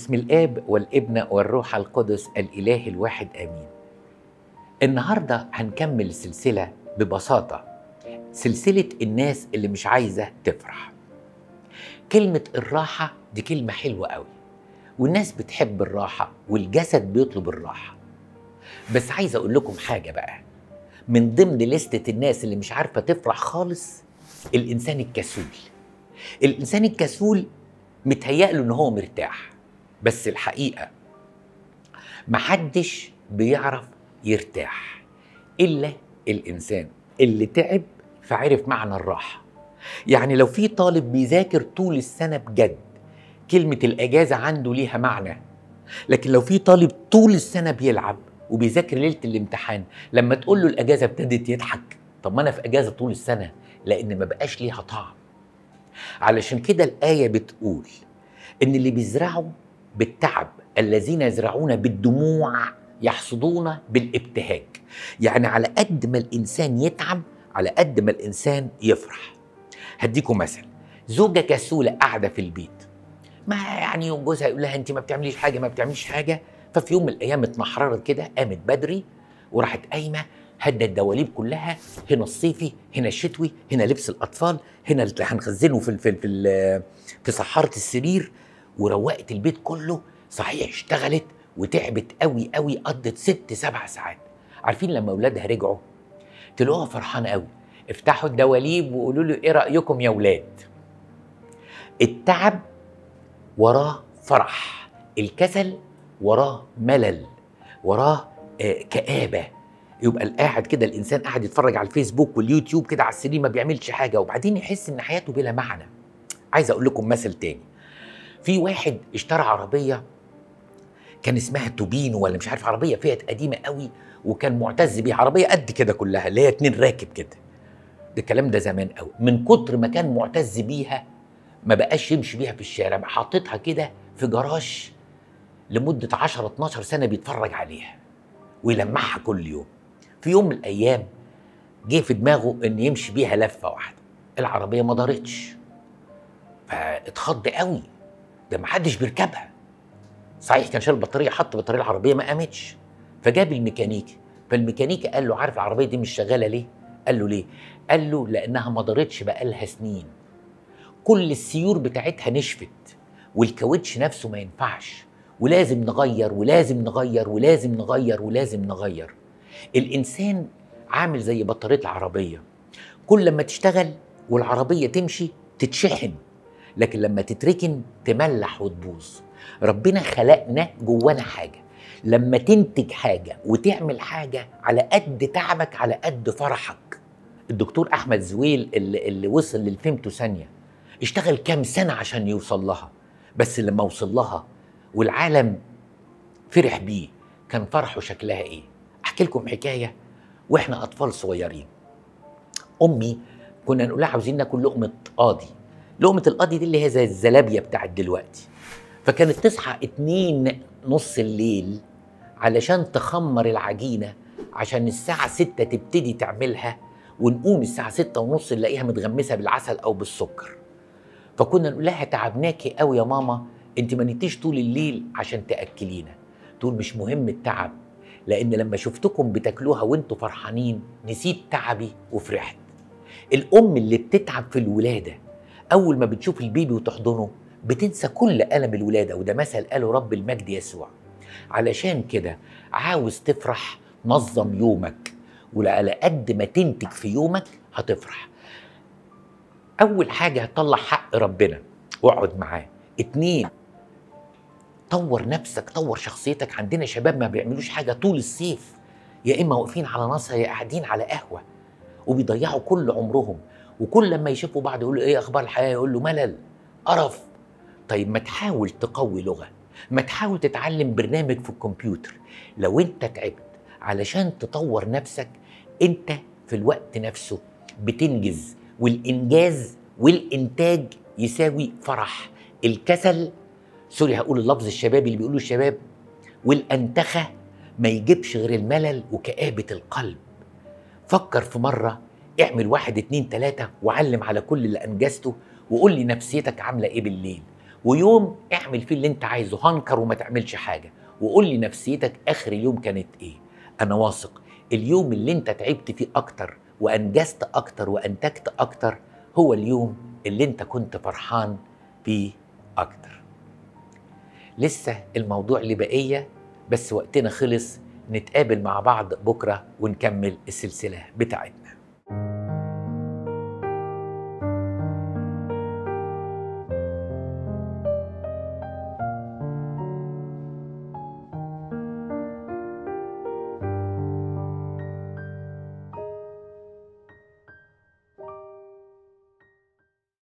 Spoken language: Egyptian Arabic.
بسم الاب والابن والروح القدس الاله الواحد امين النهارده هنكمل سلسله ببساطه سلسله الناس اللي مش عايزه تفرح كلمه الراحه دي كلمه حلوه قوي والناس بتحب الراحه والجسد بيطلب الراحه بس عايز اقول لكم حاجه بقى من ضمن لستة الناس اللي مش عارفه تفرح خالص الانسان الكسول الانسان الكسول متهيأله ان هو مرتاح بس الحقيقه محدش بيعرف يرتاح الا الانسان اللي تعب فعرف معنى الراحه يعني لو في طالب بيذاكر طول السنه بجد كلمه الاجازه عنده ليها معنى لكن لو في طالب طول السنه بيلعب وبيذاكر ليله الامتحان لما تقول له الاجازه ابتدت يضحك طب ما انا في اجازه طول السنه لان ما بقاش ليها طعم علشان كده الايه بتقول ان اللي بيزرعوا بالتعب الذين يزرعون بالدموع يحصدون بالابتهاج يعني على قد ما الانسان يتعب على قد ما الانسان يفرح هديكم مثل زوجة كسولة قاعدة في البيت ما يعني جوزها يقول لها انت ما بتعمليش حاجة ما بتعمليش حاجة ففي يوم من الايام اتنحررت كده قامت بدري وراحت قايمة هدى الدواليب كلها هنا الصيفي هنا الشتوي هنا لبس الاطفال هنا اللي هنخزنه في في في, في صحارة السرير وروقت البيت كله صحيح اشتغلت وتعبت قوي قوي قضت ست سبع ساعات عارفين لما اولادها رجعوا تلاقوها فرحانه قوي افتحوا الدواليب وقولوا له ايه رايكم يا اولاد التعب وراه فرح الكسل وراه ملل وراه آه كآبة يبقى القاعد كده الإنسان قاعد يتفرج على الفيسبوك واليوتيوب كده على السرير ما بيعملش حاجة وبعدين يحس إن حياته بلا معنى عايز أقول لكم مثل تاني في واحد اشترى عربية كان اسمها توبينو ولا مش عارف عربية فيات قديمة قوي وكان معتز بيها عربية قد كده كلها اللي هي اتنين راكب كده ده الكلام ده زمان قوي من كتر ما كان معتز بيها ما بقاش يمشي بيها في الشارع بقى حاططها كده في جراج لمدة 10 12 سنة بيتفرج عليها ويلمعها كل يوم في يوم من الأيام جه في دماغه إن يمشي بيها لفة واحدة العربية ما دارتش فاتخض قوي ده ما حدش بيركبها صحيح كان شال البطارية حط بطارية العربية ما قامتش فجاب الميكانيكي فالميكانيكي قال له عارف العربية دي مش شغالة ليه؟ قال له ليه؟ قال له لأنها ما دارتش بقالها سنين كل السيور بتاعتها نشفت والكاوتش نفسه ما ينفعش ولازم نغير ولازم نغير ولازم نغير ولازم نغير الانسان عامل زي بطاريه العربيه كل لما تشتغل والعربيه تمشي تتشحن لكن لما تتركن تملح وتبوظ ربنا خلقنا جوانا حاجه لما تنتج حاجه وتعمل حاجه على قد تعبك على قد فرحك الدكتور احمد زويل اللي, اللي وصل للفيمتو ثانيه اشتغل كام سنه عشان يوصل لها بس لما وصل لها والعالم فرح بيه كان فرحه شكلها ايه احكي لكم حكايه واحنا اطفال صغيرين امي كنا نقول لها عاوزين ناكل لقمه قاضي لقمه القاضي دي اللي هي زي الزلابيه بتاعت دلوقتي فكانت تصحى اتنين نص الليل علشان تخمر العجينه عشان الساعه ستة تبتدي تعملها ونقوم الساعه ستة ونص نلاقيها متغمسه بالعسل او بالسكر فكنا نقول لها تعبناكي قوي يا ماما انت ما نتيش طول الليل عشان تاكلينا تقول مش مهم التعب لان لما شفتكم بتاكلوها وانتوا فرحانين نسيت تعبي وفرحت الام اللي بتتعب في الولاده اول ما بتشوف البيبي وتحضنه بتنسى كل الم الولاده وده مثل قاله رب المجد يسوع علشان كده عاوز تفرح نظم يومك وعلى قد ما تنتج في يومك هتفرح اول حاجه هتطلع حق ربنا واقعد معاه اتنين طور نفسك طور شخصيتك عندنا شباب ما بيعملوش حاجه طول الصيف يا اما واقفين على نصر يا قاعدين على قهوه وبيضيعوا كل عمرهم وكل لما يشوفوا بعض يقولوا ايه اخبار الحياه يقول له ملل قرف طيب ما تحاول تقوي لغه ما تحاول تتعلم برنامج في الكمبيوتر لو انت تعبت علشان تطور نفسك انت في الوقت نفسه بتنجز والانجاز والانتاج يساوي فرح الكسل سوري هقول اللفظ الشبابي اللي بيقولوا الشباب والانتخه ما يجيبش غير الملل وكآبة القلب فكر في مرة اعمل واحد اتنين تلاتة وعلم على كل اللي أنجزته وقول لي نفسيتك عاملة إيه بالليل ويوم اعمل فيه اللي انت عايزه هنكر وما تعملش حاجه وقول لي نفسيتك اخر اليوم كانت ايه انا واثق اليوم اللي انت تعبت فيه اكتر وانجزت اكتر وانتجت اكتر هو اليوم اللي انت كنت فرحان فيه اكتر لسه الموضوع اللي بقيه بس وقتنا خلص نتقابل مع بعض بكره ونكمل السلسله بتاعتنا